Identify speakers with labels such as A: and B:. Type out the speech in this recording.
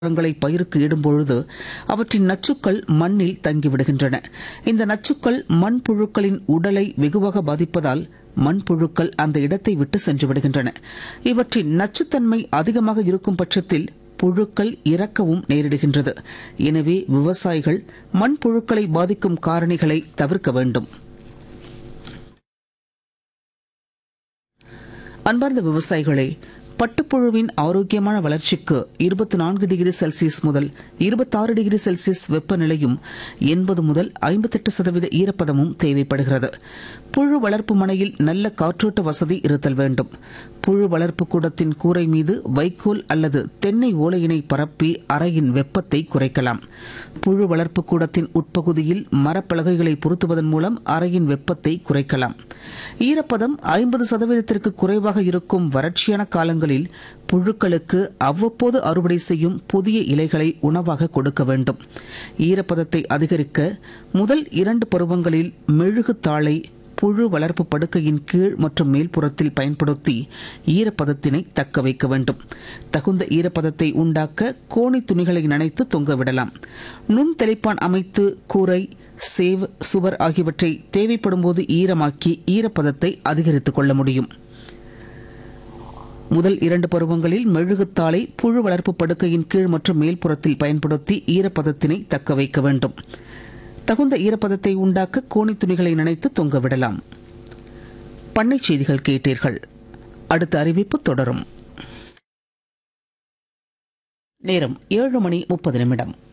A: உரங்களை பயிருக்கு இடும்பொழுது அவற்றின் நச்சுக்கள் மண்ணில் தங்கிவிடுகின்றன இந்த நச்சுக்கள் மண்புழுக்களின் உடலை வெகுவாக பாதிப்பதால் மண்புழுக்கள் அந்த இடத்தை விட்டு சென்று விடுகின்றன இவற்றின் நச்சுத்தன்மை அதிகமாக இருக்கும் பட்சத்தில் புழுக்கள் இறக்கவும் நேரிடுகின்றது எனவே விவசாயிகள் மண்புழுக்களை பாதிக்கும் காரணிகளை தவிர்க்க வேண்டும் அன்பார்ந்த விவசாயிகளே பட்டுப்புழுவின் ஆரோக்கியமான வளர்ச்சிக்கு இருபத்தி நான்கு டிகிரி செல்சியஸ் முதல் இருபத்தாறு டிகிரி செல்சியஸ் வெப்பநிலையும் எண்பது முதல் ஐம்பத்தெட்டு சதவீத ஈரப்பதமும் தேவைப்படுகிறது புழு வளர்ப்பு மனையில் நல்ல காற்றோட்ட வசதி இருத்தல் வேண்டும் புழு வளர்ப்பு கூடத்தின் கூரை மீது வைக்கோல் அல்லது தென்னை ஓலையினை பரப்பி அறையின் வெப்பத்தை குறைக்கலாம் புழு வளர்ப்பு கூடத்தின் உட்பகுதியில் மரப்பலகைகளை பொருத்துவதன் மூலம் அறையின் வெப்பத்தை குறைக்கலாம் ஈரப்பதம் ஐம்பது சதவீதத்திற்கு குறைவாக இருக்கும் வறட்சியான காலங்களில் புழுக்களுக்கு அவ்வப்போது அறுவடை செய்யும் புதிய இலைகளை உணவாக கொடுக்க வேண்டும் ஈரப்பதத்தை அதிகரிக்க முதல் இரண்டு பருவங்களில் மெழுகு தாளை புழு வளர்ப்பு படுக்கையின் கீழ் மற்றும் மேல்புறத்தில் பயன்படுத்தி ஈரப்பதத்தினை தக்க வைக்க வேண்டும் தகுந்த ஈரப்பதத்தை உண்டாக்க கோணி துணிகளை நனைத்து தொங்கவிடலாம் நுண் தெளிப்பான் அமைத்து கூரை சேவ் சுவர் ஆகியவற்றை தேவைப்படும்போது ஈரமாக்கி ஈரப்பதத்தை அதிகரித்துக் கொள்ள முடியும் முதல் இரண்டு பருவங்களில் மெழுகுத்தாளை புழு வளர்ப்பு படுக்கையின் கீழ் மற்றும் மேல்புறத்தில் பயன்படுத்தி ஈரப்பதத்தினை தக்க வைக்க வேண்டும் தகுந்த ஈரப்பதத்தை உண்டாக்க கோணி துணிகளை நினைத்து தொங்கவிடலாம் பண்ணை செய்திகள் கேட்டீர்கள் அடுத்த அறிவிப்பு தொடரும் நேரம் ஏழு மணி முப்பது நிமிடம்